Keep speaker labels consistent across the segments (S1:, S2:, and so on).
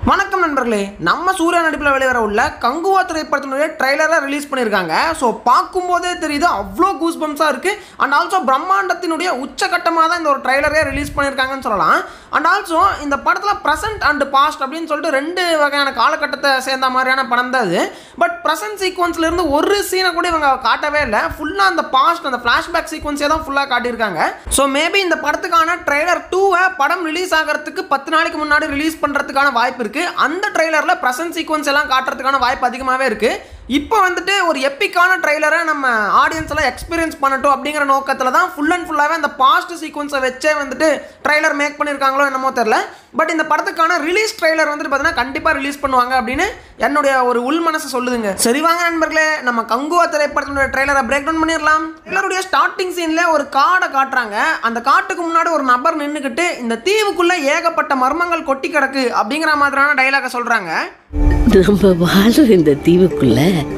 S1: வணக்கம் நண்பர்களே நம்ம சூர்யா நடிப்பில் வெளிவர உள்ள கங்குவா திரைப்படத்தினுடைய ட்ரைலரை ரிலீஸ் பண்ணியிருக்காங்க ஸோ பார்க்கும்போதே தெரியுது அவ்வளோ கூஸ் பம்ஸாக இருக்குது அண்ட் ஆல்சோ பிரம்மாண்டத்தினுடைய உச்சகட்டமாக தான் இந்த ஒரு ட்ரைலரே ரிலீஸ் பண்ணியிருக்காங்கன்னு சொல்லலாம் அண்ட் ஆல்சோ இந்த படத்தில் ப்ரெசன்ட் அண்ட் பாஸ்ட் அப்படின்னு சொல்லிட்டு ரெண்டு வகையான காலகட்டத்தை சேர்ந்த மாதிரியான படம் தான் அது பட் ப்ரெசன்ட் சீக்வன்ஸ்லேருந்து ஒரு சீனை கூட இவங்க காட்டவே இல்லை ஃபுல்லாக அந்த பாஸ்ட் அந்த ஃப்ளாஷ்பேக் சீக்வன்ஸே தான் ஃபுல்லாக காட்டியிருக்காங்க ஸோ மேபி இந்த படத்துக்கான ட்ரைலர் டூவை படம் ரிலீஸ் ஆகிறதுக்கு பத்து நாளைக்கு முன்னாடி ரிலீஸ் பண்ணுறதுக்கான வாய்ப்பு இருக்குது அந்த ட்ரைலரில் ப்ரெசன்ட் சீக்வன்ஸ் எல்லாம் காட்டுறதுக்கான வாய்ப்பு அதிகமாகவே இருக்குது இப்போ வந்துட்டு ஒரு எப்பிக்கான ட்ரைலரை நம்ம ஆடியன்ஸ் எல்லாம் எக்ஸ்பீரியன்ஸ் பண்ணட்டும் அப்படிங்கிற நோக்கத்தில் தான் ஃபுல் அண்ட் ஃபுல்லாகவே அந்த பாஸ்ட் சீக்வன்ஸை வச்சே வந்துட்டு ட்ரைலர் மேக் பண்ணியிருக்காங்களோ என்னமோ தெரில பட் இந்த படத்துக்கான ரிலீஸ் ட்ரைலர் வந்துட்டு பார்த்தீங்கன்னா கண்டிப்பாக ரிலீஸ் பண்ணுவாங்க அப்படின்னு என்னுடைய ஒரு உள் மனசு சொல்லுதுங்க சரி வாங்க நண்பர்களே நம்ம கங்குவா திரைப்படத்தினுடைய ட்ரைலரை பிரேக் டவுன் பண்ணிடலாம் எல்லாருடைய ஸ்டார்டிங் சீன்ல ஒரு காடை காட்டுறாங்க அந்த காட்டுக்கு முன்னாடி ஒரு நபர் நின்றுக்கிட்டு இந்த தீவுக்குள்ள ஏகப்பட்ட மர்மங்கள் கொட்டி கிடக்கு அப்படிங்கிற மாதிரியான டைலாக சொல்றாங்க
S2: நம்ம வாழ்ற இந்த தீவுக்குள்ள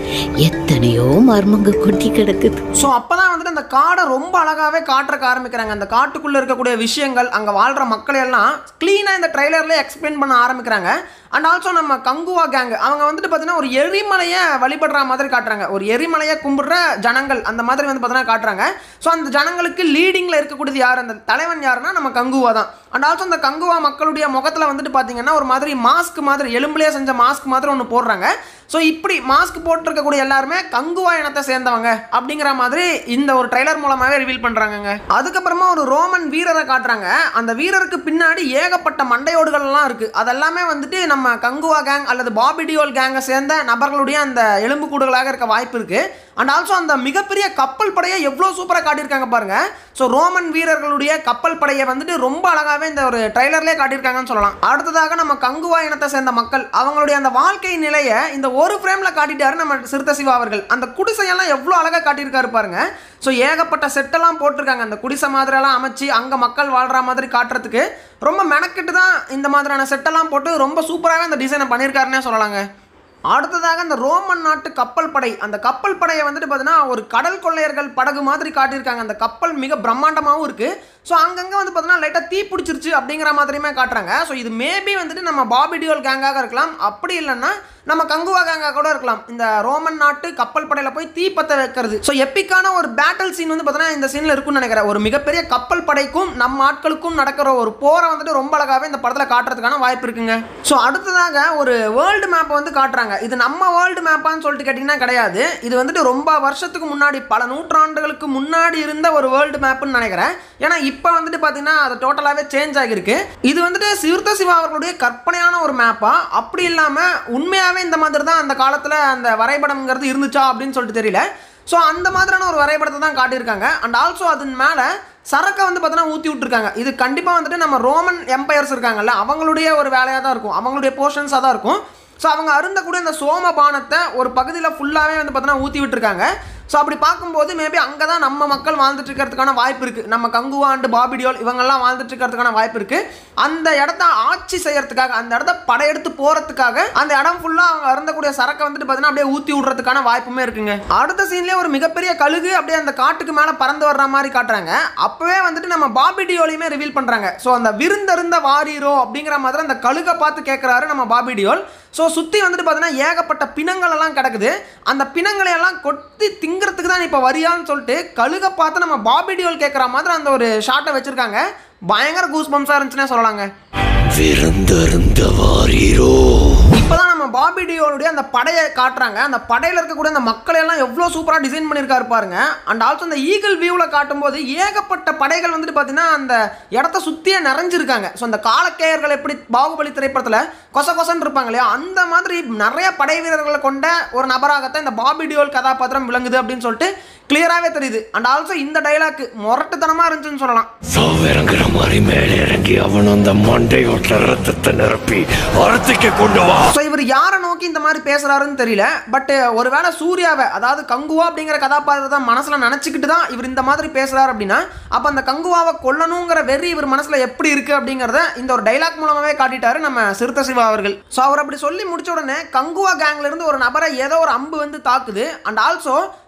S2: எத்தனையோ மர்மங்க கொட்டி கிடக்குது
S1: ஸோ அப்பதான் வந்துட்டு அந்த காடை ரொம்ப அழகாவே காட்டுறக்க ஆரம்பிக்கிறாங்க அந்த காட்டுக்குள்ள இருக்கக்கூடிய விஷயங்கள் அங்க வாழ்ற மக்கள் எல்லாம் கிளீனா இந்த ட்ரைலர்ல எக்ஸ்பிளைன் பண்ண ஆரம்பிக்கிறாங்க அண்ட் ஆல்சோ நம்ம கங்குவா கேங் அவங்க வந்துட்டு பார்த்தீங்கன்னா ஒரு எரிமலையை வழிபடுற மாதிரி காட்டுறாங்க ஒரு எரிமலையை கும்பிடுற ஜனங்கள் அந்த மாதிரி வந்து பார்த்தீங்கன்னா காட்டுறாங்க ஸோ அந்த ஜனங்களுக்கு லீடிங்கில் இருக்கக்கூடியது யார் அந்த தலைவன் யாருன்னா நம்ம கங்குவா தான் அண்ட் ஆல்சோ அந்த கங்குவா மக்களுடைய முகத்தில் வந்துட்டு பார்த்தீங்கன்னா ஒரு மாதிரி மாஸ்க் மாதிரி எலும்புலேயே செஞ்ச மாஸ்க் மாதிரி ஒன்று போடுறாங்க ஸோ இப்படி மாஸ்க் போட்டிருக்கக்கூடிய எல்லாருமே கங்குவா இனத்தை சேர்ந்தவங்க அப்படிங்கிற மாதிரி இந்த ஒரு ட்ரைலர் மூலமாகவே ரிவீல் பண்ணுறாங்கங்க அதுக்கப்புறமா ஒரு ரோமன் வீரரை காட்டுறாங்க அந்த வீரருக்கு பின்னாடி ஏகப்பட்ட மண்டையோடுகள் எல்லாம் இருக்குது அதெல்லாமே வந்துட்டு நம்ம கங்குவா கேங் அல்லது பாபிடியோல் கேங்கை சேர்ந்த நபர்களுடைய அந்த எலும்பு கூடுகளாக இருக்க வாய்ப்பு இருக்குது அண்ட் ஆல்சோ அந்த மிகப்பெரிய கப்பல் படையை எவ்வளோ சூப்பராக காட்டியிருக்காங்க பாருங்க ஸோ ரோமன் வீரர்களுடைய கப்பல் படையை வந்துட்டு ரொம்ப அழகாகவே இந்த ஒரு ட்ரைலர்லேயே காட்டியிருக்காங்கன்னு சொல்லலாம் அடுத்ததாக நம்ம கங்குவா இனத்தை சேர்ந்த மக்கள் அவங்களுடைய அந்த வாழ்க்கை நிலையை இந்த ஒரு ஃப்ரேமில் காட்டிட்டாரு நம்ம சிறுத்தை சிவா அவர்கள் அந்த குடிசையெல்லாம் எவ்வளோ அழகாக காட்டியிருக்காரு பாருங்க ஸோ ஏகப்பட்ட செட்டெல்லாம் போட்டிருக்காங்க அந்த குடிசை மாதிரியெல்லாம் அமைச்சு அங்கே மக்கள் வாழ்கிற மாதிரி காட்டுறதுக்கு ரொம்ப மெனக்கிட்டு தான் இந்த மாதிரியான செட்டெல்லாம் போட்டு ரொம்ப சூப்பராகவே அந்த டிசைனை பண்ணியிருக்காருன்னே சொல்லலாங்க அடுத்ததாக அந்த ரோமன் நாட்டு கப்பல் படை அந்த கப்பல் படையை வந்துட்டு பார்த்தீங்கன்னா ஒரு கடல் கொள்ளையர்கள் படகு மாதிரி காட்டியிருக்காங்க அந்த கப்பல் மிக பிரம்மாண்டமாகவும் இருக்குது ஸோ அங்கங்கே வந்து பார்த்தீங்கன்னா லைட்டாக தீ பிடிச்சிருச்சு அப்படிங்கிற மாதிரியுமே காட்டுறாங்க ஸோ இது மேபி வந்துட்டு நம்ம பாபிடியோல் கேங்காக இருக்கலாம் அப்படி இல்லைன்னா நம்ம கங்குவா கேங்காக கூட இருக்கலாம் இந்த ரோமன் நாட்டு கப்பல் படையில் போய் தீ பற்ற வைக்கிறது ஸோ எப்பிக்கான ஒரு பேட்டில் சீன் வந்து பார்த்தீங்கன்னா இந்த சீனில் இருக்கும்னு நினைக்கிறேன் ஒரு மிகப்பெரிய கப்பல் படைக்கும் நம்ம ஆட்களுக்கும் நடக்கிற ஒரு போரை வந்துட்டு ரொம்ப அழகாகவே இந்த படத்தில் காட்டுறதுக்கான வாய்ப்பு இருக்குங்க ஸோ அடுத்ததாக ஒரு வேர்ல்டு மேப்பை வந்து காட்டுறாங்க இது நம்ம வேர்ல்டு மேப்பான்னு சொல்லிட்டு கேட்டிங்கன்னா கிடையாது இது வந்துட்டு ரொம்ப வருஷத்துக்கு முன்னாடி பல நூற்றாண்டுகளுக்கு முன்னாடி இருந்த ஒரு வேர்ல்டு மேப்புன்னு நினைக்கிறேன் ஏன்னா இப்போ வந்துட்டு பார்த்தீங்கன்னா அது டோட்டலாகவே சேஞ்ச் ஆகியிருக்கு இது வந்துட்டு சிறுத்த சிவா அவர்களுடைய கற்பனையான ஒரு மேப்பா அப்படி இல்லாமல் உண்மையாகவே இந்த மாதிரி தான் அந்த காலத்தில் அந்த வரைபடம்ங்கிறது இருந்துச்சா அப்படின்னு சொல்லிட்டு தெரியல ஸோ அந்த மாதிரியான ஒரு வரைபடத்தை தான் காட்டியிருக்காங்க அண்ட் ஆல்சோ அதன் மேலே சரக்கை வந்து பார்த்தீங்கன்னா ஊற்றி விட்ருக்காங்க இது கண்டிப்பாக வந்துட்டு நம்ம ரோமன் எம்பையர்ஸ் இருக்காங்கல்ல அவங்களுடைய ஒரு வேலையாக தான் இருக்கும் அவங்களுடைய போர்ஷன்ஸாக தான் இருக்கும் ஸோ அவங்க அருந்தக்கூடிய இந்த சோமபானத்தை ஒரு பகுதியில் ஃபுல்லாகவே வந்து பார்த்தீங்கன்னா ஊற்றி விட்டுருக்காங்க ஸோ அப்படி பார்க்கும்போது மேபி அங்கே தான் நம்ம மக்கள் வாழ்ந்துட்டு இருக்கிறதுக்கான வாய்ப்பு இருக்குது நம்ம கங்குவா அண்டு பாபிடியோல் இவங்கெல்லாம் வாழ்ந்துட்டு இருக்கிறதுக்கான வாய்ப்பு இருக்குது அந்த இடத்த ஆட்சி செய்யறதுக்காக அந்த இடத்த படையெடுத்து போகிறதுக்காக அந்த இடம் ஃபுல்லாக அவங்க அருந்தக்கூடிய சரக்கை வந்துட்டு பார்த்தீங்கன்னா அப்படியே ஊற்றி விடுறதுக்கான வாய்ப்புமே இருக்குங்க அடுத்த சீன்லேயே ஒரு மிகப்பெரிய கழுகு அப்படியே அந்த காட்டுக்கு மேலே பறந்து வர்ற மாதிரி காட்டுறாங்க அப்போவே வந்துட்டு நம்ம பாபிடியோலையுமே ரிவீல் பண்ணுறாங்க ஸோ அந்த விருந்தருந்த வாரீரோ அப்படிங்கிற மாதிரி அந்த கழுகை பார்த்து கேட்குறாரு நம்ம பாபிடியோல் ஸோ சுற்றி வந்துட்டு பார்த்தீங்கன்னா ஏகப்பட்ட பிணங்கள் எல்லாம் கிடக்குது அந்த பிணங்களை எல்லாம் கொத்தி திங்கிறதுக்கு தான் இப்போ வரியான்னு சொல்லிட்டு கழுகை பார்த்து நம்ம பாபிடியோல் கேட்குற மாதிரி அந்த ஒரு ஷாட்டை வச்சுருக்காங்க பயங்கர கூஸ் பம்ஸாக இருந்துச்சுன்னே சொல்லலாங்க
S3: விருந்தருந்த வாரீரோ
S1: இப்போதான் நம்ம பாபி டியோனுடைய அந்த படையை காட்டுறாங்க அந்த படையில் இருக்கக்கூடிய அந்த மக்களை எல்லாம் எவ்வளோ சூப்பராக டிசைன் பண்ணியிருக்காரு பாருங்க அண்ட் ஆல்சோ அந்த ஈகிள் வியூவில் காட்டும்போது ஏகப்பட்ட படைகள் வந்துட்டு பார்த்தீங்கன்னா அந்த இடத்த சுற்றியே நிறைஞ்சிருக்காங்க ஸோ அந்த காலக்கேயர்கள் எப்படி பாகுபலி திரைப்படத்தில் கொச கொசன்னு இருப்பாங்க இல்லையா அந்த மாதிரி நிறைய படை வீரர்களை கொண்ட ஒரு நபராகத்தான் இந்த பாபி டியோல் கதாபாத்திரம் விளங்குது அப்படின்னு சொல்லிட்டு கிளியராகவே தெரியுது அண்ட் ஆல்சோ இந்த டைலாக் முரட்டுத்தனமாக இருந்துச்சுன்னு சொல்லலாம்
S3: சாவிறங்குற மாதிரி மேலே இறங்கி அவன் அந்த மண்டையோட்ட ரத்தத்தை நிரப்பி அறத்துக்கு கொண்டு வா
S1: ஸோ இவர் யாரை நோக்கி இந்த மாதிரி பேசுறாருன்னு தெரியல பட் ஒருவேளை சூர்யாவை அதாவது கங்குவா அப்படிங்கிற கதாபாத்திரத்தை மனசுல நினச்சிக்கிட்டு தான் இவர் இந்த மாதிரி பேசுறாரு அப்படின்னா அப்போ அந்த கங்குவாவை கொல்லணுங்கிற வெறி இவர் மனசுல எப்படி இருக்கு அப்படிங்கிறத இந்த ஒரு டைலாக் மூலமாவே காட்டிட்டாரு நம்ம சிறுத்தை சிவா அவர்கள் ஸோ அவர் அப்படி சொல்லி முடிச்ச உடனே கங்குவா கேங்ல இருந்து ஒரு நபரை ஏதோ ஒரு அம்பு வந்து தாக்குது அண்ட் ஆல்சோ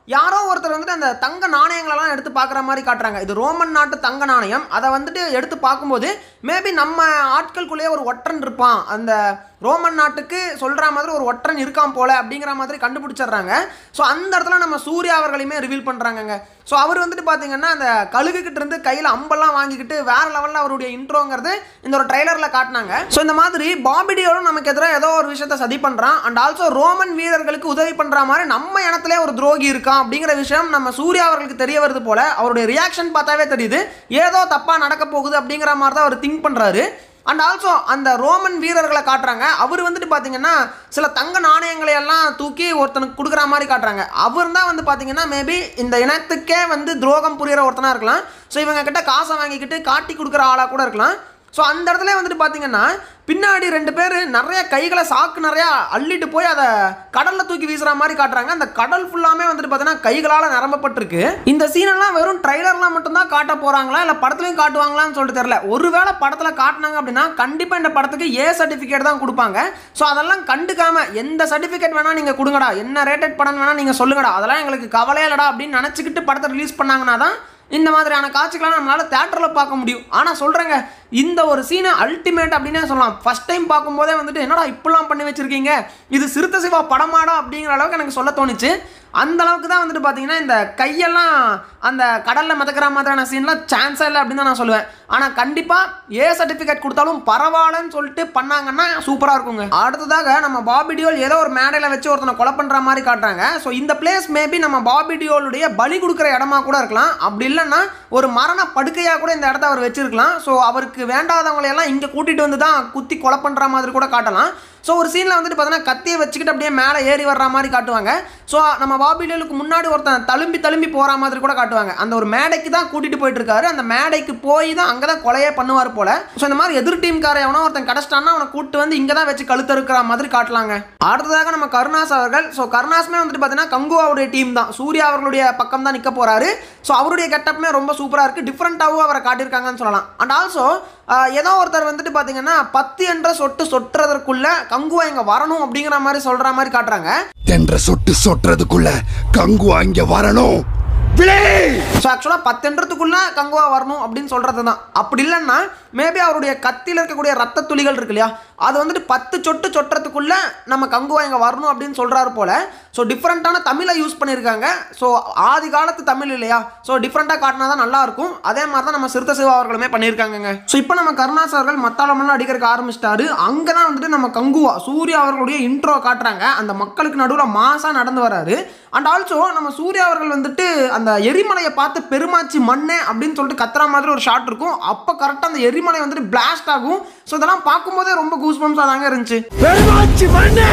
S1: யாரோ ஒருத்தர் வந்துட்டு அந்த தங்க நாணயங்களெல்லாம் எடுத்து பார்க்குற மாதிரி காட்டுறாங்க இது ரோமன் நாட்டு தங்க நாணயம் அதை வந்துட்டு எடுத்து பார்க்கும்போது மேபி நம்ம ஆட்களுக்குள்ளேயே ஒரு ஒற்றன் இருப்பான் அந்த ரோமன் நாட்டுக்கு சொல்கிற மாதிரி ஒரு ஒற்றன் இருக்கான் போல அப்படிங்கிற மாதிரி கண்டுபிடிச்சிடுறாங்க ஸோ அந்த இடத்துல நம்ம சூர்யா அவர்களையுமே ரிவீல் பண்ணுறாங்கங்க ஸோ அவர் வந்துட்டு பார்த்தீங்கன்னா அந்த கழுகுக்கிட்ட இருந்து கையில் அம்பெல்லாம் வாங்கிக்கிட்டு வேற லெவலில் அவருடைய இன்ட்ரோங்கிறது இந்த ஒரு ட்ரைலரில் காட்டினாங்க ஸோ இந்த மாதிரி பாபிடியோடும் நமக்கு எதிராக ஏதோ ஒரு விஷயத்தை சதி பண்ணுறான் அண்ட் ஆல்சோ ரோமன் வீரர்களுக்கு உதவி பண்ணுற மாதிரி நம்ம இனத்திலே ஒரு துரோகி இருக்கான் அப்படிங்கிற விஷயம் நம்ம சூர்யா அவர்களுக்கு தெரிய வருது போல அவருடைய ரியாக்ஷன் பார்த்தாவே தெரியுது ஏதோ தப்பாக நடக்க போகுது அப்படிங்கிற மாதிரி தான் அவர் திங்க் பண்ணுறாரு அண்ட் ஆல்சோ அந்த ரோமன் வீரர்களை காட்டுறாங்க அவர் வந்துட்டு பார்த்தீங்கன்னா சில தங்க நாணயங்களை எல்லாம் தூக்கி ஒருத்தனுக்கு கொடுக்குற மாதிரி காட்டுறாங்க அவர் தான் வந்து பார்த்தீங்கன்னா மேபி இந்த இனத்துக்கே வந்து துரோகம் புரிகிற ஒருத்தனாக இருக்கலாம் ஸோ இவங்க கிட்ட காசை வாங்கிக்கிட்டு காட்டி கொடுக்குற ஆளாக கூட இருக்கலாம் ஸோ அந்த இடத்துல வந்துட்டு பார்த்தீங்கன்னா பின்னாடி ரெண்டு பேர் நிறைய கைகளை சாக்கு நிறையா அள்ளிட்டு போய் அதை கடலில் தூக்கி வீசுற மாதிரி காட்டுறாங்க அந்த கடல் ஃபுல்லாமே வந்துட்டு பார்த்தீங்கன்னா கைகளால் நிரம்பப்பட்டிருக்கு இந்த சீனெல்லாம் வெறும் ட்ரைலர்லாம் மட்டும்தான் காட்ட போகிறாங்களா இல்லை படத்துலையும் காட்டுவாங்களான்னு சொல்லிட்டு தெரியல ஒருவேளை படத்தில் காட்டினாங்க அப்படின்னா கண்டிப்பாக இந்த படத்துக்கு ஏ சர்டிஃபிகேட் தான் கொடுப்பாங்க ஸோ அதெல்லாம் கண்டுக்காம எந்த சர்டிஃபிகேட் வேணால் நீங்கள் கொடுங்கடா என்ன ரேட்டட் படம் வேணால் நீங்கள் சொல்லுங்கடா அதெல்லாம் எங்களுக்கு கவலையே இல்லடா அப்படின்னு நினச்சிக்கிட்டு படத்தை ரிலீஸ் பண்ணாங்கன்னா தான் இந்த மாதிரியான காட்சிகள்லாம் நம்மளால் தேட்டரில் பார்க்க முடியும் ஆனால் சொல்கிறேங்க இந்த ஒரு சீனை அல்டிமேட் அப்படின்னே சொல்லலாம் ஃபஸ்ட் டைம் பார்க்கும்போதே வந்துட்டு என்னடா இப்படிலாம் பண்ணி வச்சிருக்கீங்க இது சிறுத்தை சிவா படமாடா அப்படிங்கிற அளவுக்கு எனக்கு சொல்ல தோணுச்சு அந்த அளவுக்கு தான் வந்துட்டு பார்த்தீங்கன்னா இந்த கையெல்லாம் அந்த கடலில் மிதக்கிற மாதிரியான சீன்லாம் சான்ஸே இல்லை அப்படின்னு தான் நான் சொல்லுவேன் ஆனால் கண்டிப்பாக ஏ சர்டிஃபிகேட் கொடுத்தாலும் பரவாயில்லன்னு சொல்லிட்டு பண்ணாங்கன்னா சூப்பராக இருக்குங்க அடுத்ததாக நம்ம பாபி டியோல் ஏதோ ஒரு மேடையில் வச்சு ஒருத்தனை கொலை பண்ணுற மாதிரி காட்டுறாங்க ஸோ இந்த பிளேஸ் மேபி நம்ம பாபி டியோலுடைய பலி கொடுக்குற இடமா கூட இருக்கலாம் அப்படி இல்லைன்னா ஒரு மரண படுக்கையாக கூட இந்த இடத்த அவர் வச்சிருக்கலாம் ஸோ அவருக்கு வேண்டாதவங்களை எல்லாம் இங்கே கூட்டிகிட்டு வந்து தான் குத்தி கொலை பண்ணுற மாதிரி கூட காட்டலாம் ஸோ ஒரு சீனில் வந்துட்டு பார்த்தீங்கன்னா கத்தியை வச்சுக்கிட்டு அப்படியே மேலே ஏறி வர்ற மாதிரி காட்டுவாங்க ஸோ நம்ம பாபிலியலுக்கு முன்னாடி ஒருத்தன் தழும்பி தழும்பி போகிற மாதிரி கூட காட்டுவாங்க அந்த ஒரு மேடைக்கு தான் கூட்டிகிட்டு போயிட்டு இருக்காரு அந்த மேடைக்கு போய் தான் அங்கே தான் கொலையே பண்ணுவார் போல ஸோ இந்த மாதிரி எதிர் டீம்கார எவனோ ஒருத்தன் கிடச்சிட்டான்னா அவனை கூட்டு வந்து இங்கே தான் வச்சு கழுத்து இருக்கிற மாதிரி காட்டலாங்க அடுத்ததாக நம்ம கருணாஸ் அவர்கள் ஸோ கருணாஸுமே வந்துட்டு பார்த்தீங்கன்னா கங்குவாவுடைய டீம் தான் சூர்யா அவர்களுடைய பக்கம் தான் நிற்க போகிறாரு ஸோ அவருடைய கெட்டப்புமே ரொம்ப சூப்பராக இருக்குது டிஃப்ரெண்ட்டாகவும் அவரை காட்டியிருக்காங்கன்னு சொல்லலாம் அண்ட் ஆல்சோ ஏதோ ஒருத்தர் வந்துட்டு பார்த்தீங்கன்னா பத்து என்ற சொட்டு சொட்டுறதற்குள்ள கங்குவா இங்கே வரணும் அப்படிங்கிற மாதிரி சொல்கிற மாதிரி காட்டுறாங்க
S4: தென்ற சொட்டு சொட்டுறதுக்குள்ள கங்குவா இங்க வரணும் விளை
S1: ஸோ ஆக்சுவலாக பத்தென்றதுக்குள்ளே கங்குவா வரணும் அப்படின்னு சொல்கிறது தான் அப்படி இல்லைன்னா மேபி அவருடைய கத்தியில் இருக்கக்கூடிய ரத்த துளிகள் இருக்கு இல்லையா அது வந்துட்டு பத்து சொட்டு சொட்டுறதுக்குள்ளே நம்ம கங்குவா இங்கே வரணும் அப்படின்னு சொல்கிறாரு போல ஸோ டிஃப்ரெண்ட்டான தமிழை யூஸ் பண்ணியிருக்காங்க ஸோ ஆதி காலத்து தமிழ் இல்லையா ஸோ டிஃப்ரெண்ட்டாக காட்டினா தான் நல்லாயிருக்கும் அதே மாதிரி தான் நம்ம சிறுத்தை சிவா அவர்களுமே பண்ணியிருக்காங்கங்க ஸோ இப்போ நம்ம கருணாஸ் அவர்கள் மத்தாளமெல்லாம் அடிக்கிறதுக்கு ஆரம்பிச்சிட்டாரு அங்கே தான் வந்துட்டு நம்ம கங்குவா சூர்யா அவர்களுடைய இன்ட்ரோ காட்டுறாங்க அந்த மக்களுக்கு நடுவில் மாசாக நடந்து வராரு அண்ட் ஆல்சோ நம்ம சூர்யா அவர்கள் வந்துட்டு அந்த எரிமலையை பார்த்து பெருமாச்சி மண்ணே அப்படின்னு சொல்லிட்டு கத்துற மாதிரி ஒரு ஷாட் இருக்கும் அப்போ கரெக்டாக அந்த எரிமலை வந்துட்டு பிளாஸ்ட் ஆகும் ஸோ இதெல்லாம் பார்க்கும்போதே ரொம்ப கூஸ் பம்ஸாக தாங்க இருந்துச்சு
S4: பெருமாச்சி மண்ணே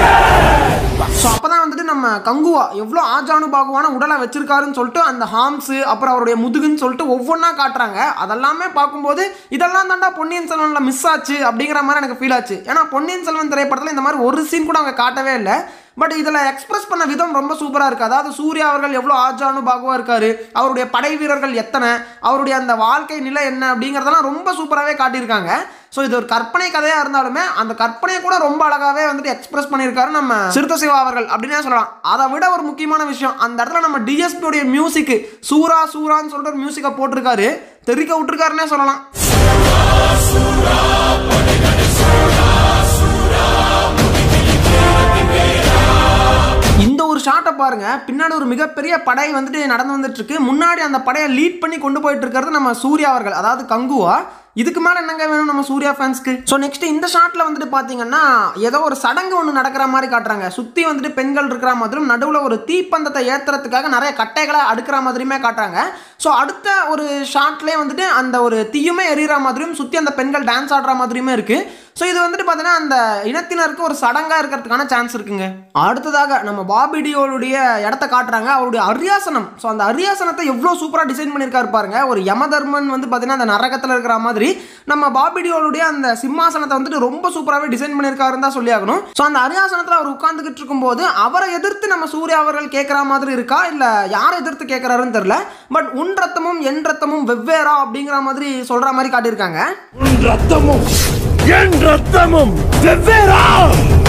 S1: ஸோ அப்போ தான் வந்துட்டு நம்ம கங்குவா எவ்வளோ ஆஜானுபாகுவான உடலை வச்சிருக்காருன்னு சொல்லிட்டு அந்த ஹார்ம்ஸு அப்புறம் அவருடைய முதுகுன்னு சொல்லிட்டு ஒவ்வொன்றா காட்டுறாங்க அதெல்லாமே பார்க்கும்போது இதெல்லாம் தாண்டா பொன்னியின் செல்வனில் மிஸ் ஆச்சு அப்படிங்கிற மாதிரி எனக்கு ஃபீல் ஆச்சு ஏன்னா பொன்னியின் செல்வன் திரைப்படத்தில் இந்த மாதிரி ஒரு சீன் கூட அவங்க காட்டவே இல்லை பட் இதில் எக்ஸ்பிரஸ் பண்ண விதம் ரொம்ப சூப்பராக இருக்குது அதாவது சூர்யா அவர்கள் எவ்வளோ ஆஜானுபாகுவாக இருக்காரு அவருடைய படை வீரர்கள் எத்தனை அவருடைய அந்த வாழ்க்கை நிலை என்ன அப்படிங்கிறதெல்லாம் ரொம்ப சூப்பராகவே காட்டியிருக்காங்க ஸோ இது ஒரு கற்பனை கதையாக இருந்தாலுமே அந்த கற்பனையை கூட ரொம்ப அழகாகவே வந்துட்டு எக்ஸ்பிரஸ் பண்ணியிருக்காரு நம்ம சிறுத்தை சிவா அவர்கள் அப்படின்னே சொல்லலாம் அதை விட ஒரு முக்கியமான விஷயம் அந்த இடத்துல நம்ம டிஎஸ்பியோடைய மியூசிக்கு சூரா சூரான்னு சொல்லிட்டு ஒரு மியூசிக்கை போட்டிருக்காரு தெரிக்க விட்டுருக்காருன்னே சொல்லலாம் இந்த ஒரு ஷாட்டை பாருங்க பின்னாடி ஒரு மிகப்பெரிய படை வந்துட்டு நடந்து வந்துட்டு இருக்கு முன்னாடி அந்த படையை லீட் பண்ணி கொண்டு போயிட்டு இருக்கிறது நம்ம சூர்யா அவர்கள் அதாவது கங்குவா இதுக்கு மேலே என்னங்க வேணும் நம்ம சூர்யா ஃபேன்ஸ்க்கு ஸோ நெக்ஸ்ட் இந்த ஷாட்டில் வந்துட்டு பார்த்தீங்கன்னா ஏதோ ஒரு சடங்கு ஒன்று நடக்கிற மாதிரி காட்டுறாங்க சுற்றி வந்துட்டு பெண்கள் இருக்கிற மாதிரியும் நடுவில் ஒரு தீப்பந்தத்தை ஏற்றுறதுக்காக நிறைய கட்டைகளை அடுக்கிற மாதிரியுமே காட்டுறாங்க ஸோ அடுத்த ஒரு ஷாட்லேயே வந்துட்டு அந்த ஒரு தீயுமே எரியிற மாதிரியும் சுற்றி அந்த பெண்கள் டான்ஸ் ஆடுற மாதிரியுமே இருக்குது ஸோ இது வந்துட்டு பார்த்தீங்கன்னா அந்த இனத்தினருக்கு ஒரு சடங்காக இருக்கிறதுக்கான சான்ஸ் இருக்குங்க அடுத்ததாக நம்ம பாபிடியோளுடைய இடத்த காட்டுறாங்க அவருடைய அரியாசனம் ஸோ அந்த அரியாசனத்தை எவ்வளோ சூப்பராக டிசைன் பண்ணியிருக்காரு பாருங்க ஒரு யமதர்மன் வந்து பார்த்தீங்கன்னா அந்த நரகத்தில் இருக்கிற மாதிரி நம்ம பாபிடியோளுடைய அந்த சிம்மாசனத்தை வந்துட்டு ரொம்ப சூப்பராகவே டிசைன் பண்ணியிருக்காருன்னு தான் சொல்லியாகணும் ஸோ அந்த அரியாசனத்தில் அவர் உட்காந்துக்கிட்டு இருக்கும்போது அவரை எதிர்த்து நம்ம சூர்யா அவர்கள் கேட்குற மாதிரி இருக்கா இல்லை யாரை எதிர்த்து கேட்குறாருன்னு தெரில பட் உன் ரத்தமும் என் ரத்தமும் வெவ்வேறா அப்படிங்கிற மாதிரி சொல்கிற மாதிரி காட்டியிருக்காங்க
S3: உன் ரத்தமும் என் ரத்தமும் வெவ்வேறா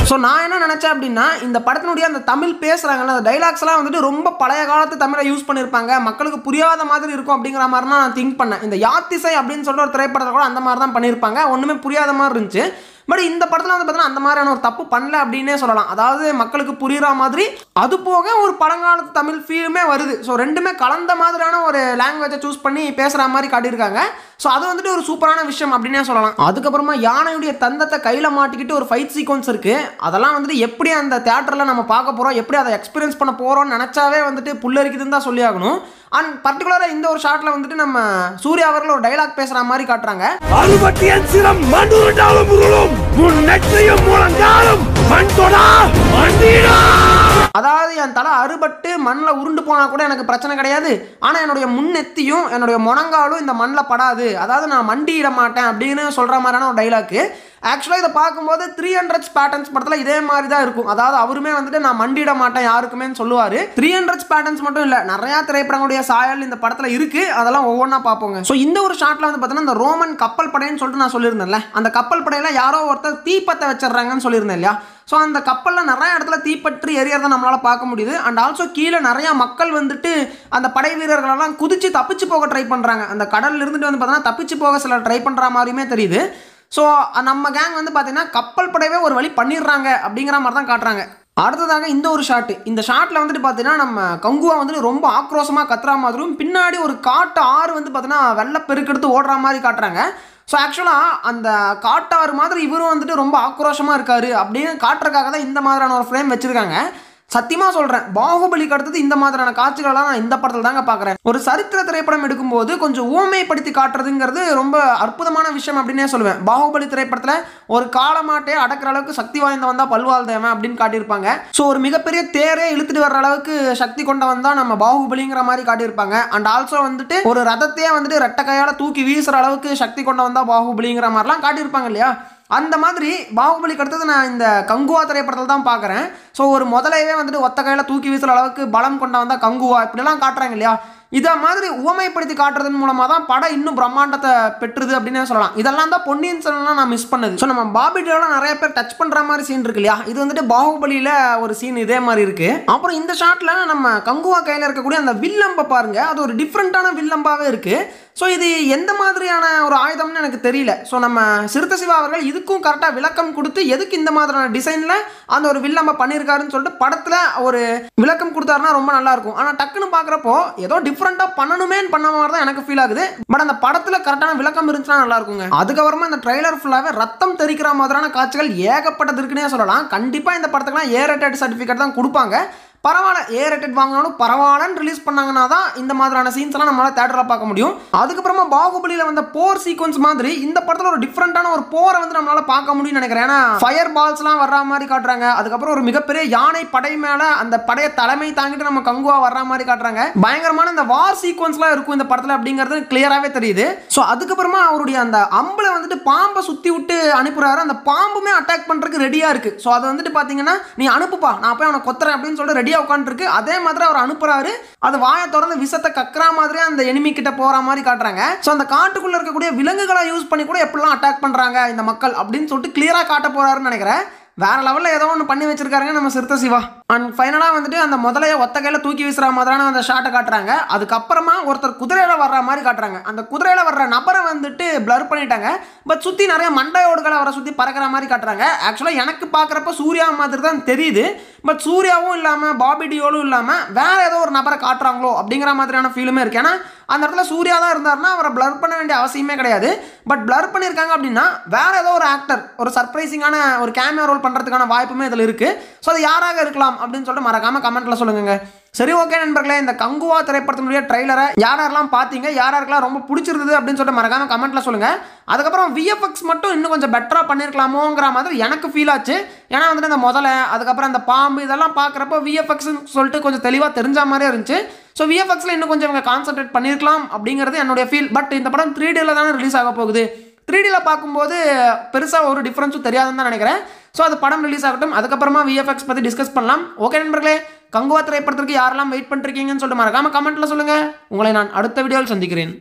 S1: ஸோ நான் என்ன நினச்சேன் அப்படின்னா இந்த படத்தினுடைய அந்த தமிழ் பேசுகிறாங்கல்ல அந்த டைலாக்ஸ்லாம் வந்துட்டு ரொம்ப பழைய காலத்து தமிழை யூஸ் பண்ணியிருப்பாங்க மக்களுக்கு புரியாத மாதிரி இருக்கும் அப்படிங்கிற மாதிரி தான் நான் திங்க் பண்ணேன் இந்த யாத்திசை அப்படின்னு சொல்லிட்டு ஒரு திரைப்படத்தை கூட அந்த மாதிரி தான் பண்ணியிருப்பாங்க ஒன்றுமே புரியாத மாதிரி இருந்துச்சு பட் இந்த படத்தில் வந்து பார்த்தீங்கன்னா அந்த மாதிரியான ஒரு தப்பு பண்ணல அப்படின்னே சொல்லலாம் அதாவது மக்களுக்கு புரியுற மாதிரி அது போக ஒரு பழங்காலத்து தமிழ் ஃபீலுமே வருது ஸோ ரெண்டுமே கலந்த மாதிரியான ஒரு லாங்குவேஜை சூஸ் பண்ணி பேசுகிற மாதிரி காட்டியிருக்காங்க ஸோ அது வந்துட்டு ஒரு சூப்பரான விஷயம் அப்படின்னே சொல்லலாம் அதுக்கப்புறமா யானையுடைய தந்தத்தை கையில் மாட்டிக்கிட்டு ஒரு ஃபைட் சீக்வன்ஸ் இருக்குது அதெல்லாம் வந்துட்டு எப்படி அந்த தேட்டரில் நம்ம பார்க்க போகிறோம் எப்படி அதை எக்ஸ்பீரியன்ஸ் பண்ண போகிறோம்னு நினச்சாவே வந்துட்டு புல்லரிக்குதுன்னு தான் சொல்லி ஆகணும் அண்ட் பர்டிகுலராக இந்த ஒரு ஷாட்டில் வந்துட்டு நம்ம சூர்யா அவர்கள் ஒரு டைலாக் பேசுகிற மாதிரி காட்டுறாங்க
S3: அறுபத்தியன் சிரம் மண்டுருண்டாலும் உருளும் உன் நெற்றியும் முழங்காலும் மண் தொடா மண்டிடா
S1: அதாவது என் தலை அறுபட்டு மண்ணில் உருண்டு போனால் கூட எனக்கு பிரச்சனை கிடையாது ஆனால் என்னுடைய முன்னெத்தியும் என்னுடைய முழங்காலும் இந்த மண்ணில் படாது அதாவது நான் மண்டியிட மாட்டேன் அப்படின்னு சொல்கிற மாதிரியான ஒரு டைலாக்கு ஆக்சுவலாக இதை பார்க்கும்போது த்ரீ ஹண்ட்ரட்ஸ் பேட்டர்ன்ஸ் படத்தில் இதே மாதிரி தான் இருக்கும் அதாவது அவருமே வந்துட்டு நான் மண்டியிட மாட்டேன் யாருக்குமே சொல்லுவார் த்ரீ ஹண்ட்ரட்ஸ் பேட்டர்ன்ஸ் மட்டும் இல்லை நிறையா திரைப்படங்களுடைய சாயல் இந்த படத்தில் இருக்குது அதெல்லாம் ஒவ்வொன்றா பார்ப்போங்க ஸோ இந்த ஒரு ஷாட்டில் வந்து பார்த்தீங்கன்னா இந்த ரோமன் கப்பல் படைன்னு சொல்லிட்டு நான் சொல்லியிருந்தேன்ல அந்த கப்பல் படையில் யாரோ ஒருத்தர் தீப்பத்தை வச்சிடுறாங்கன்னு சொல்லியிருந்தேன் இல்லையா ஸோ அந்த கப்பலில் நிறைய இடத்துல தீப்பற்றி எரியறதை நம்மளால் பார்க்க முடியுது அண்ட் ஆல்சோ கீழே நிறையா மக்கள் வந்துட்டு அந்த படை வீரர்களெல்லாம் குதிச்சு தப்பிச்சு போக ட்ரை பண்ணுறாங்க அந்த கடல்ல இருந்துட்டு வந்து பார்த்தீங்கன்னா தப்பிச்சு போக சில ட்ரை பண்ணுற மாதிரியுமே தெரியுது ஸோ நம்ம கேங் வந்து பார்த்தீங்கன்னா கப்பல் படையவே ஒரு வழி பண்ணிடுறாங்க அப்படிங்கிற மாதிரி தான் காட்டுறாங்க அடுத்ததாக இந்த ஒரு ஷாட்டு இந்த ஷாட்டில் வந்துட்டு பார்த்தீங்கன்னா நம்ம கங்குவா வந்துட்டு ரொம்ப ஆக்ரோஷமாக கத்துற மாதிரியும் பின்னாடி ஒரு காட்டு ஆறு வந்து பார்த்தீங்கன்னா வெள்ளை பெருக்கெடுத்து ஓடுற மாதிரி காட்டுறாங்க ஸோ ஆக்சுவலாக அந்த காட்டாறு மாதிரி இவரும் வந்துட்டு ரொம்ப ஆக்ரோஷமாக இருக்காரு அப்படின்னு காட்டுறதுக்காக தான் இந்த மாதிரியான ஒரு ஃப்ரேம் வச்சுருக்காங்க சத்தியமாக சொல்கிறேன் பாகுபலிக்கு அடுத்தது இந்த மாதிரியான காட்சிகளெல்லாம் நான் இந்த படத்தில் தாங்க பார்க்குறேன் ஒரு சரித்திர திரைப்படம் எடுக்கும்போது கொஞ்சம் ஊமைப்படுத்தி காட்டுறதுங்கிறது ரொம்ப அற்புதமான விஷயம் அப்படின்னே சொல்லுவேன் பாகுபலி திரைப்படத்தில் ஒரு காலமாட்டே அடக்கிற அளவுக்கு சக்தி வாய்ந்தவன் தான் பல்வாள் தேவன் அப்படின்னு காட்டியிருப்பாங்க ஸோ ஒரு மிகப்பெரிய தேரே இழுத்துட்டு வர்ற அளவுக்கு சக்தி கொண்டவன் தான் நம்ம பாகுபலிங்கிற மாதிரி காட்டியிருப்பாங்க அண்ட் ஆல்சோ வந்துட்டு ஒரு ரதத்தையே வந்துட்டு ரெட்டை கையால் தூக்கி வீசுற அளவுக்கு சக்தி கொண்டவன் தான் பாகுபலிங்கிற மாதிரிலாம் காட்டியிருப்பாங்க இல்லையா அந்த மாதிரி பாகுபலிக்கு அடுத்தது நான் இந்த கங்குவா திரைப்படத்தில் தான் பார்க்குறேன் ஸோ ஒரு முதலையவே வந்துட்டு ஒத்த கையில் தூக்கி வீசுற அளவுக்கு பலம் கொண்ட வந்தால் கங்குவா இப்படிலாம் காட்டுறாங்க இல்லையா இதை மாதிரி உவமைப்படுத்தி காட்டுறதன் மூலமாக தான் படம் இன்னும் பிரம்மாண்டத்தை பெற்றுது அப்படின்னே சொல்லலாம் இதெல்லாம் தான் பொன்னியின் செல்வன்லாம் நான் மிஸ் பண்ணது ஸோ நம்ம பாபிடியோட நிறைய பேர் டச் பண்ணுற மாதிரி சீன் இருக்கு இல்லையா இது வந்துட்டு பாகுபலியில் ஒரு சீன் இதே மாதிரி இருக்கு அப்புறம் இந்த ஷாட்டில் நம்ம கங்குவா கையில் இருக்கக்கூடிய அந்த வில்லம்ப பாருங்க அது ஒரு டிஃப்ரெண்ட்டான வில்லம்பாவே இருக்கு ஸோ இது எந்த மாதிரியான ஒரு ஆயுதம்னு எனக்கு தெரியல ஸோ நம்ம சிறுத்தை சிவா அவர்கள் இதுக்கும் கரெக்டாக விளக்கம் கொடுத்து எதுக்கு இந்த மாதிரியான டிசைனில் அந்த ஒரு வில்லம்ப பண்ணியிருக்காருன்னு சொல்லிட்டு படத்தில் ஒரு விளக்கம் கொடுத்தாருன்னா ரொம்ப நல்லா இருக்கும் ஆனால் டக்குன்னு பார்க்குறப்போ ஏதோ டிஃப்ரெண்ட்டாக பண்ணணுமேன்னு பண்ண மாதிரி தான் எனக்கு ஃபீல் ஆகுது பட் அந்த படத்தில் கரெக்டான விளக்கம் இருந்துச்சுன்னா நல்லா இருக்குங்க அதுக்கப்புறமா இந்த ட்ரைலர் ஃபுல்லாகவே ரத்தம் தெரிக்கிற மாதிரியான காட்சிகள் ஏகப்பட்டது இருக்குன்னே சொல்லலாம் கண்டிப்பாக இந்த படத்துக்குலாம் ஏ ரேட்டட் சர்டிஃபிகேட் தான் கொடுப்பாங்க பரவாயில்ல ஏ ரேட்டட் வாங்கினாலும் பரவாயில்லன்னு ரிலீஸ் பண்ணாங்கன்னா தான் இந்த மாதிரியான சீன்ஸ் எல்லாம் நம்மளால தேட்டரில் பார்க்க முடியும் அதுக்கப்புறமா பாகுபலியில் வந்த போர் சீக்வன்ஸ் மாதிரி இந்த படத்தில் ஒரு டிஃப்ரெண்டான ஒரு போரை வந்து நம்மளால பார்க்க முடியும்னு நினைக்கிறேன் ஏன்னா ஃபயர் பால்ஸ்லாம் வர்ற மாதிரி காட்டுறாங்க அதுக்கப்புறம் ஒரு மிகப்பெரிய யானை படை மேலே அந்த படைய தலைமை தாங்கிட்டு நம்ம கங்குவா வர்ற மாதிரி காட்டுறாங்க பயங்கரமான இந்த வார் சீக்வன்ஸ்லாம் இருக்கும் இந்த படத்தில் அப்படிங்கிறது கிளியராகவே தெரியுது ஸோ அதுக்கப்புறமா அவருடைய அந்த அம்பளை வந்துட்டு பாம்பை சுற்றி விட்டு அனுப்புறாரு அந்த பாம்புமே அட்டாக் பண்ணுறதுக்கு ரெடியாக இருக்கு ஸோ அது வந்துட்டு பார்த்தீங்கன்னா நீ அனுப்புப்பா நான் போய் அவனை கொத்துறேன் அப்படின்னு சொல்லிட்டு ரெடியாக உட்காந்துருக்கு அதே மாதிரி அவர் அனுப்புறாரு அது வாயை திறந்து விஷத்தை கக்குற மாதிரியே அந்த எனிமி கிட்ட போற மாதிரி காட்டுறாங்க ஸோ அந்த காட்டுக்குள்ள இருக்கக்கூடிய விலங்குகளை யூஸ் பண்ணி கூட எப்படிலாம் அட்டாக் பண்றாங்க இந்த மக்கள் அப்படின்னு சொல்லிட்டு கிளியரா காட்ட போறாருன்னு நினைக்கிறேன் வேற லெவலில் ஏதோ ஒன்று பண்ணி வச்சிருக்காருங்க நம்ம சிறுத்தை சிவா அண்ட் ஃபைனலாக வந்துட்டு அந்த முதலைய ஒத்த கையில் தூக்கி வீசுற மாதிரியான அந்த ஷாட்டை காட்டுறாங்க அதுக்கப்புறமா ஒருத்தர் குதிரையில் வர்ற மாதிரி காட்டுறாங்க அந்த குதிரையில் வர்ற நபரை வந்துட்டு பிளர் பண்ணிட்டாங்க பட் சுற்றி நிறைய மண்டையோடுகளை அவரை சுற்றி பறக்கிற மாதிரி காட்டுறாங்க ஆக்சுவலாக எனக்கு பார்க்குறப்ப சூர்யா மாதிரி தான் தெரியுது பட் சூர்யாவும் இல்லாமல் பாபி டியோலும் இல்லாமல் வேற ஏதோ ஒரு நபரை காட்டுறாங்களோ அப்படிங்கிற மாதிரியான ஃபீலுமே இருக்கு ஏன்னா அந்த இடத்துல சூர்யா தான் இருந்தாருன்னா அவரை பிளர் பண்ண வேண்டிய அவசியமே கிடையாது பட் பிளர் பண்ணியிருக்காங்க அப்படின்னா வேற ஏதோ ஒரு ஆக்டர் ஒரு சர்ப்ரைசிங்கான ஒரு கேமியா ரோல் பண்ணுறதுக்கான வாய்ப்புமே இதில் இருக்குது ஸோ அது யாராக இருக்கலாம் அப்படின்னு சொல்லிட்டு மறக்காம கமெண்ட்டில் சொல்லுங்க சரி ஓகே நண்பர்களே இந்த கங்குவா திரைப்படத்தினுடைய ட்ரைலரை யார் யாரெல்லாம் பார்த்தீங்க யார் யாருக்கெல்லாம் ரொம்ப பிடிச்சிருந்தது அப்படின்னு சொல்லிட்டு மறக்காம கமெண்ட்ல சொல்லுங்க அதுக்கப்புறம் விஎஃப்எக்ஸ் மட்டும் இன்னும் கொஞ்சம் பெட்டராக பண்ணியிருக்கலாமோங்கிற மாதிரி எனக்கு ஃபீல் ஆச்சு ஏன்னா வந்துட்டு இந்த முதல்ல அதுக்கப்புறம் அந்த பாம்பு இதெல்லாம் பார்க்குறப்போ விஎஃப்எக்ஸ்னு சொல்லிட்டு கொஞ்சம் தெளிவாக தெரிஞ்ச மாதிரியே இருந்துச்சு ஸோ விஎஃப்எக்ஸில் இன்னும் கொஞ்சம் இவங்க கான்சென்ட்ரேட் பண்ணியிருக்கலாம் அப்படிங்கிறது என்னுடைய ஃபீல் பட் இந்த படம் த்ரீ டியில் தானே ரிலீஸ் ஆக போகுது த்ரீ டியில் பார்க்கும்போது பெருசாக ஒரு டிஃப்ரென்ஸும் தெரியாதுன்னு தான் நினைக்கிறேன் ஸோ அது படம் ரிலீஸ் ஆகட்டும் அதுக்கப்புறமா விஎஃப்எக்ஸ் பற்றி டிஸ்கஸ் பண்ணலாம் ஓகே நண்பர்களே கங்குவா திரைப்படத்திற்கு யாரெல்லாம் வெயிட் பண்ணிருக்கீங்கன்னு சொல்லிட்டு மறக்காம கமெண்ட்டில் சொல்லுங்கள் உங்களை நான் அடுத்த வீடியோவில் சந்திக்கிறேன்